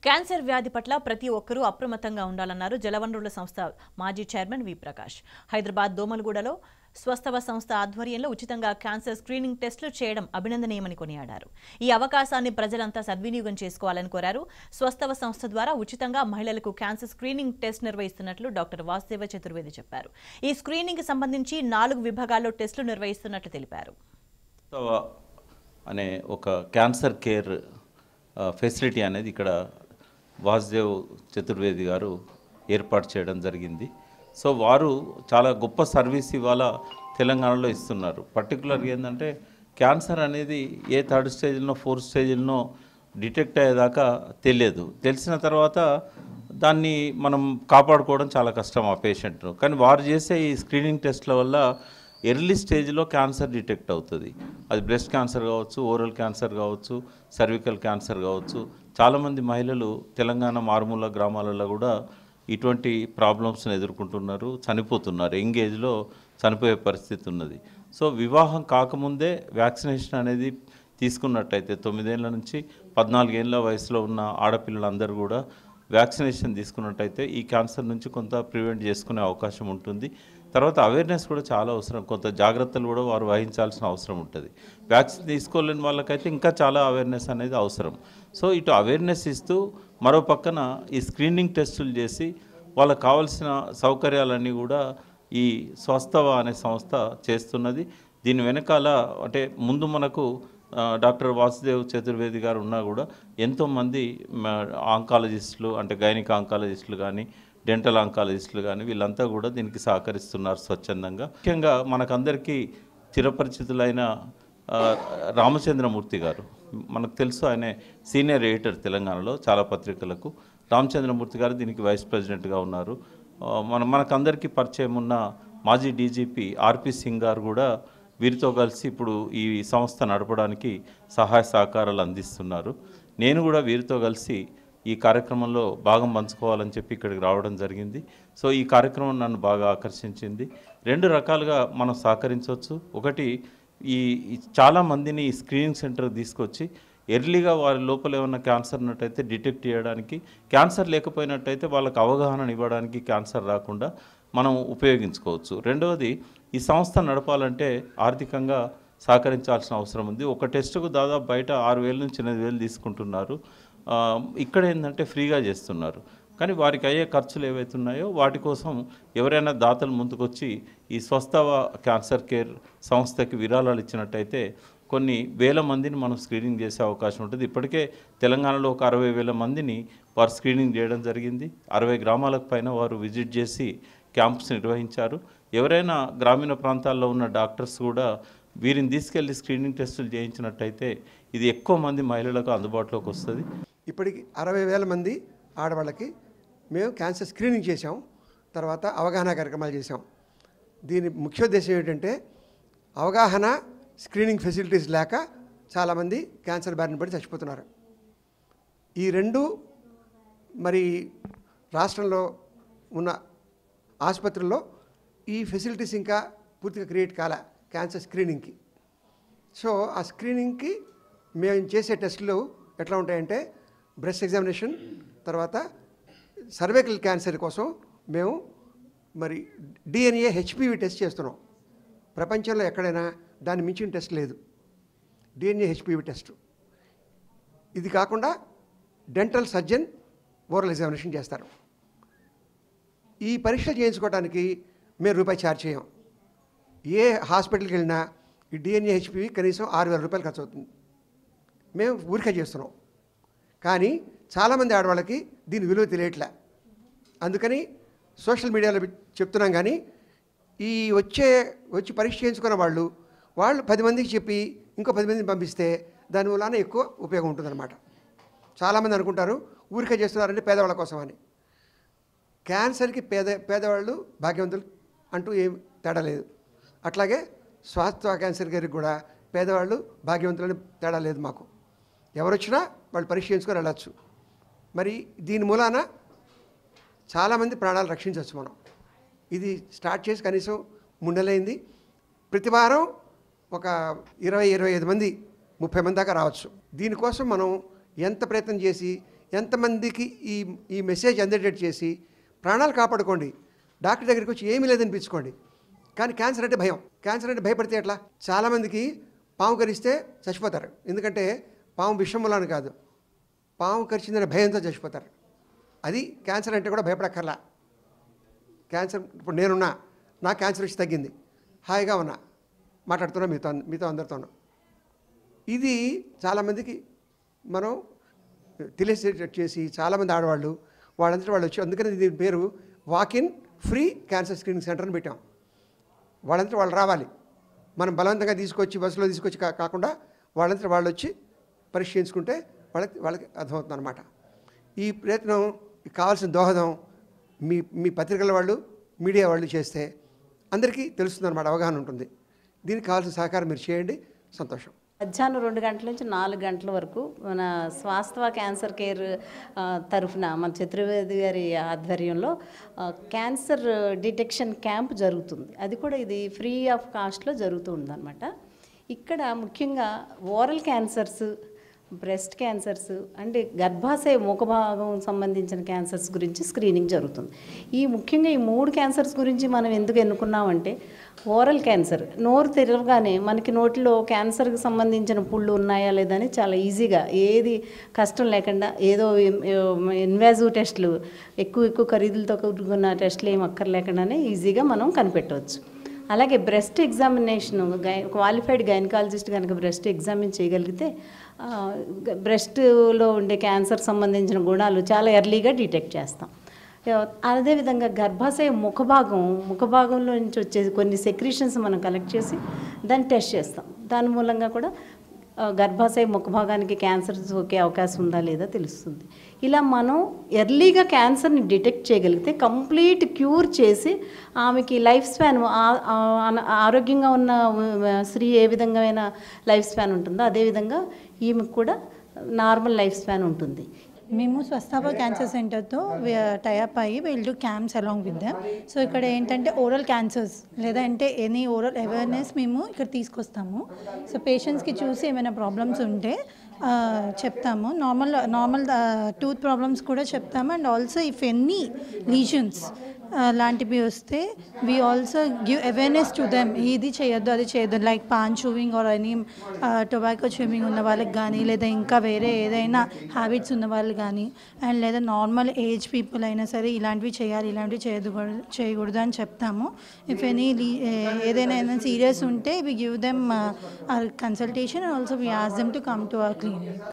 cancer వ్యాధి పట్ల ప్రతి ఒక్కరూ అప్రమత్తంగా ఉండాలన్నారు జలవనరుల సంస్థ మాజీ చైర్మన్ వి ప్రకాష్ హైదరాబాద్ దోమలగూడలో స్వస్థవ సంస్థ ఆధ్వర్యంలో ఉచితంగా క్యాన్సర్ స్క్రీనింగ్ టెస్టులు చేయడం అభినందనీయమని కొనియాడారు ఈ అవకాశాన్ని ప్రజలంతా సద్వినియోగం చేసుకోవాలని కోరారు స్వస్థవ సంస్థ ద్వారా ఉచితంగా మహిళలకు క్యాన్సర్ స్క్రీనింగ్ టెస్ట్ నిర్వహిస్తున్నట్లు డాక్టర్ వాసుదేవ చతుర్వేది చెప్పారు ఈ స్క్రీనింగ్ సంబంధించి నాలుగు విభాగాల్లో టెస్టులు నిర్వహిస్తున్నట్లు తెలిపారు తవ అనే ఒక క్యాన్సర్ కేర్ ఆ, ఫెసిలిటీ అనేది ఇక్కడ వాసుదేవ్ చతుర్వేది గారు ఏర్పాటు చేయడం జరిగింది సో వారు చాలా గొప్ప సర్వీస్ ఇవాళ తెలంగాణలో ఇస్తున్నారు పర్టికులర్గా ఏంటంటే క్యాన్సర్ అనేది ఏ థర్డ్ స్టేజ్లో ఫోర్త్ స్టేజ్లో డిటెక్ట్ అయ్యేదాకా తెలియదు తెలిసిన తర్వాత దాన్ని మనం కాపాడుకోవడం చాలా కష్టం ఆ పేషెంట్ను కానీ వారు చేసే ఈ స్క్రీనింగ్ టెస్ట్ల వల్ల ఎర్లీ స్టేజ్లో క్యాన్సర్ డిటెక్ట్ అవుతుంది అది బ్రెస్ట్ క్యాన్సర్ కావచ్చు ఓరల్ క్యాన్సర్ కావచ్చు సర్వికల్ క్యాన్సర్ కావచ్చు చాలామంది మహిళలు తెలంగాణ మారుమూల గ్రామాలలో కూడా ఇటువంటి ప్రాబ్లమ్స్ని ఎదుర్కొంటున్నారు చనిపోతున్నారు యంగ్ ఏజ్లో చనిపోయే పరిస్థితి ఉన్నది సో వివాహం కాకముందే వ్యాక్సినేషన్ అనేది తీసుకున్నట్టయితే తొమ్మిదేళ్ల నుంచి పద్నాలుగేళ్ల వయసులో ఉన్న ఆడపిల్లలందరూ కూడా వ్యాక్సినేషన్ తీసుకున్నట్టయితే ఈ క్యాన్సర్ నుంచి కొంత ప్రివెంట్ చేసుకునే అవకాశం ఉంటుంది తర్వాత అవేర్నెస్ కూడా చాలా అవసరం కొంత జాగ్రత్తలు కూడా వారు వహించాల్సిన అవసరం ఉంటుంది వ్యాక్సిన్ తీసుకోలేని వాళ్ళకైతే ఇంకా చాలా అవేర్నెస్ అనేది అవసరం సో ఇటు అవేర్నెస్ ఇస్తూ మరో పక్కన ఈ స్క్రీనింగ్ టెస్టులు చేసి వాళ్ళకి కావాల్సిన సౌకర్యాలన్నీ కూడా ఈ స్వస్థవ అనే సంస్థ చేస్తున్నది దీని వెనకాల అంటే ముందు మనకు ఆ, డాక్టర్ వాసుదేవ్ చతుర్వేది గారు ఉన్నా కూడా ఎంతోమంది ఆంకాలజిస్టులు అంటే గైనిక్ ఆంకాలజిస్టులు కానీ డెంటల్ ఆంకాలజిస్టులు కానీ వీళ్ళంతా కూడా దీనికి సహకరిస్తున్నారు స్వచ్ఛందంగా ముఖ్యంగా మనకందరికీ చిరపరిచితులైన ఆ, రామచంద్రమూర్తి గారు మనకు తెలుసు ఆయన సీనియర్ ఎడిటర్ తెలంగాణలో చాలా పత్రికలకు రామచంద్రమూర్తి గారు దీనికి వైస్ ప్రెసిడెంట్గా ఉన్నారు ఆ, మన మనకందరికీ పరిచయం ఉన్న మాజీ డీజీపీ ఆర్పి సింగ్ గారు కూడా వీరితో కలిసి ఇప్పుడు ఈ సంస్థ నడపడానికి సహాయ సహకారాలు అందిస్తున్నారు నేను కూడా వీరితో కలిసి ఈ కార్యక్రమంలో భాగం పంచుకోవాలని చెప్పి ఇక్కడికి రావడం జరిగింది సో ఈ కార్యక్రమం నన్ను బాగా ఆకర్షించింది రెండు రకాలుగా మనం సహకరించవచ్చు ఒకటి ఈ ఈ చాలా మందిని ఈ స్క్రీనింగ్ సెంటర్కి తీసుకొచ్చి ఎర్లీగా వారి లోపల ఏమన్నా క్యాన్సర్ ఉన్నట్టయితే డిటెక్ట్ చేయడానికి క్యాన్సర్ లేకపోయినట్టయితే వాళ్ళకి అవగాహన ఇవ్వడానికి క్యాన్సర్ రాకుండా మనం ఉపయోగించుకోవచ్చు రెండవది ఈ సంస్థ నడపాలంటే ఆర్థికంగా సహకరించాల్సిన అవసరం ఉంది ఒక టెస్టుకు దాదాపు బయట ఆరు వేల నుంచి ఎనిమిది వేలు తీసుకుంటున్నారు ఆ, ఇక్కడ ఏంటంటే ఫ్రీగా చేస్తున్నారు కానీ వారికి అయ్యే ఖర్చులు ఏవైతున్నాయో వాటి కోసం ఎవరైనా దాతలు ముందుకొచ్చి ఈ స్వస్థవ క్యాన్సర్ కేర్ సంస్థకి విరాళాలు ఇచ్చినట్టయితే కొన్ని వేల మందిని మనం స్క్రీనింగ్ చేసే అవకాశం ఉంటుంది ఇప్పటికే తెలంగాణలో ఒక అరవై వేల మందిని వారు స్క్రీనింగ్ చేయడం జరిగింది అరవై గ్రామాలకు పైన వారు విజిట్ చేసి క్యాంప్స్ నిర్వహించారు ఎవరైనా గ్రామీణ ప్రాంతాల్లో ఉన్న డాక్టర్స్ కూడా వీరిని తీసుకెళ్లి స్క్రీనింగ్ టెస్టులు చేయించినట్టయితే ఇది ఎక్కువ మంది మహిళలకు అందుబాటులోకి వస్తుంది ఇప్పటికి అరవై వేల మంది ఆడవాళ్ళకి మేము క్యాన్సర్ స్క్రీనింగ్ చేసాం తర్వాత అవగాహన కార్యక్రమాలు చేసాం దీని ముఖ్య ఉద్దేశం ఏంటంటే అవగాహన స్క్రీనింగ్ ఫెసిలిటీస్ లేక చాలామంది క్యాన్సర్ బారిన పడి చచ్చిపోతున్నారు ఈ రెండు మరి రాష్ట్రంలో ఉన్న ఆసుపత్రుల్లో ఈ ఫెసిలిటీస్ ఇంకా పూర్తిగా క్రియేట్ కాల క్యాన్సర్ స్క్రీనింగ్కి సో ఆ స్క్రీనింగ్కి మేము చేసే టెస్టులు ఎట్లా ఉంటాయంటే బ్రెస్ట్ ఎగ్జామినేషన్ తర్వాత సర్వైకల్ క్యాన్సర్ కోసం మేము మరి డిఎన్ఏ హెచ్పివి టెస్ట్ చేస్తున్నాం ప్రపంచంలో ఎక్కడైనా దాన్ని మించిన టెస్ట్ లేదు డిఎన్ఏ హెచ్పివి టెస్ట్ ఇది కాకుండా డెంటల్ సర్జన్ ఓరల్ ఎగ్జామినేషన్ చేస్తారు ఈ పరీక్ష చేయించుకోవడానికి మేము రూపాయి ఛార్జ్ చేయం ఏ హాస్పిటల్కి వెళ్ళినా ఈ డిఎన్ఏ హెచ్పివి కనీసం ఆరు వేల రూపాయలు ఖర్చు అవుతుంది మేము ఊరికే చేస్తున్నాం కానీ చాలామంది ఆడవాళ్ళకి దీని విలువ తెలియట్లే అందుకని సోషల్ మీడియాలో పెట్- చెప్తున్నాం కానీ ఈ వచ్చే వచ్చి పరీక్ష చేయించుకున్న వాళ్ళు వాళ్ళు పది మందికి చెప్పి ఇంకో పది మందిని పంపిస్తే దాని వలన ఎక్కువ ఉపయోగం ఉంటుందన్నమాట చాలామంది అనుకుంటారు ఊరికే చేస్తున్నారంటే పేదవాళ్ళ కోసం అని క్యాన్సర్కి పేద పేదవాళ్ళు భాగ్యవంతులు అంటూ ఏం తేడా లేదు అట్లాగే స్వాస్థ్య క్యాన్సర్ గారికి కూడా పేదవాళ్ళు భాగ్యవంతులని తేడా లేదు మాకు ఎవరు వచ్చినా వాళ్ళు పరీక్ష చేయించుకొని వెళ్ళచ్చు మరి దీని మూలాన చాలామంది ప్రాణాలు రక్షించవచ్చు మనం ఇది స్టార్ట్ చేసి కనీసం ముండలైంది ప్రతి వారం ఒక ఇరవై ఇరవై ఐదు మంది ముప్పై మంది దాకా రావచ్చు దీనికోసం మనం ఎంత ప్రయత్నం చేసి ఎంతమందికి ఈ ఈ మెసేజ్ అందేటట్టు చేసి ప్రాణాలు కాపాడుకోండి డాక్టర్ దగ్గరికి వచ్చి ఏమీ లేదనిపించుకోండి కానీ క్యాన్సర్ అంటే భయం క్యాన్సర్ అంటే భయపడితే ఎట్లా చాలామందికి పాము కరిస్తే చచ్చిపోతారు ఎందుకంటే పాము విషములను కాదు పాము కరిచిందనే భయంతో చచ్చిపోతారు అది క్యాన్సర్ అంటే కూడా భయపడక్కర్లా క్యాన్సర్ ఇప్పుడు నేనున్నా నా క్యాన్సర్ వచ్చి తగ్గింది హాయిగా ఉన్నా మాట్లాడుతున్నా మీతో మీతో అందరితోనూ ఇది చాలామందికి మనం తెలిసేటట్టు చేసి చాలామంది ఆడవాళ్ళు వాళ్ళంతటి వాళ్ళు వచ్చి అందుకని దీని పేరు walk in free cancer screening centre అని పెట్టాం వాళ్ళంతా వాళ్ళు రావాలి మనం బలవంతంగా తీసుకొచ్చి బస్సులో తీసుకొచ్చి కా- కాకుండా వాళ్ళంతా వాళ్ళు వచ్చి పరీక్ష చేయించుకుంటే వాళ్ళకి వాళ్ళకి అర్థమవుతుంది అనమాట ఈ ప్రయత్నం కావాల్సిన దోహదం మీ మీ పత్రికల వాళ్ళు మీడియా వాళ్ళు చేస్తే అందరికీ తెలుస్తుంది అనమాట అవగాహన ఉంటుంది దీనికి కావాల్సిన సహకారం మీరు చేయండి సంతోషం మధ్యాహ్నం రెండు గంటల నుంచి నాలుగు గంటల వరకు మన స్వాస్థవ క్యాన్సర్ కేర్ ఆ, తరఫున మన చతుర్వేది గారి ఆధ్వర్యంలో ఆ, క్యాన్సర్ డిటెక్షన్ క్యాంప్ జరుగుతుంది అది కూడా ఇది ఫ్రీ ఆఫ్ కాస్ట్లో జరుగుతుంది అనమాట ఇక్కడ ముఖ్యంగా ఓరల్ క్యాన్సర్స్ బ్రెస్ట్ క్యాన్సర్స్ అంటే గర్భాశయ ముఖభాగం సంబంధించిన క్యాన్సర్స్ గురించి స్క్రీనింగ్ జరుగుతుంది ఈ ముఖ్యంగా ఈ మూడు క్యాన్సర్స్ గురించి మనం ఎందుకు ఎన్నుకున్నామంటే ఓరల్ క్యాన్సర్ నోరు తెరవగానే మనకి నోటిలో క్యాన్సర్కి సంబంధించిన పుళ్ళు ఉన్నాయా లేదని చాలా ఈజీగా ఏది కష్టం లేకుండా ఏదో ఇన్వాజివ్ టెస్టులు ఎక్కువ ఎక్కువ ఖరీదులతో కూడుకున్న టెస్టులు ఏం అక్కర్లేకుండానే ఈజీగా మనం కనిపెట్టవచ్చు అలాగే బ్రెస్ట్ ఎగ్జామినేషన్ గై క్వాలిఫైడ్ గైనకాలజిస్ట్ కనుక బ్రెస్ట్ ఎగ్జామిన్ చేయగలిగితే ఆ, గ- బ్రెస్ట్లో ఉండే క్యాన్సర్ సంబంధించిన గుణాలు చాలా ఎర్లీగా డిటెక్ట్ చేస్తాం యా- అదేవిధంగా గర్భాశయ ముఖభాగం ముఖభాగంలో నుంచి వచ్చే కొన్ని సెక్రీషన్స్ మనం కలెక్ట్ చేసి దాన్ని టెస్ట్ చేస్తాం దాని మూలంగా కూడా ఆ, గర్భాశయ ముఖభాగానికి క్యాన్సర్ సోకే అవకాశం ఉందా లేదా తెలుస్తుంది ఇలా మనం ఎర్లీగా క్యాన్సర్ని డిటెక్ట్ చేయగలిగితే కంప్లీట్ క్యూర్ చేసి ఆమెకి లైఫ్ స్పాన్ ఆరోగ్యంగా ఉన్న ఆ, స్త్రీ ఏ విధంగా లైఫ్ స్పాన్ ఉంటుందో అదేవిధంగా ఈమెకు కూడా నార్మల్ లైఫ్ స్పాన్ ఉంటుంది మేము స్వస్థాభ క్యాన్సర్ సెంటర్తో టైఅప్ అయ్యి will do camps along with them so ఇక్కడ ఏంటంటే ఓరల్ క్యాన్సర్స్ లేదా అంటే ఎనీ ఓరల్ అవేర్నెస్ మేము ఇక్కడ తీసుకొస్తాము సో పేషెంట్స్కి చూసి ఏమైనా ప్రాబ్లమ్స్ ఉంటే ఆ, చెప్తాము నార్మల్ నార్మల్ టూత్ ప్రాబ్లమ్స్ కూడా చెప్తాము and also if any lesions లాంటివి వస్తే we also give awareness to them ఇది చేయొద్దు అది చేయొద్దు like paan chewing or any tobacco chewing ఉన్న వాళ్ళకి కానీ లేదా ఇంకా వేరే ఏదైనా హ్యాబిట్స్ ఉన్న వాళ్ళు కానీ అండ్ లేదా నార్మల్ ఏజ్ పీపుల్ అయినా సరే ఇలాంటివి చేయాలి ఇలాంటివి చేయదు చేయకూడదు అని చెప్తాము ఇఫ్ ఎనీ ఏదైనా ఏదైనా సీరియస్ ఉంటే we give them consultation also we ask them to come to our clinic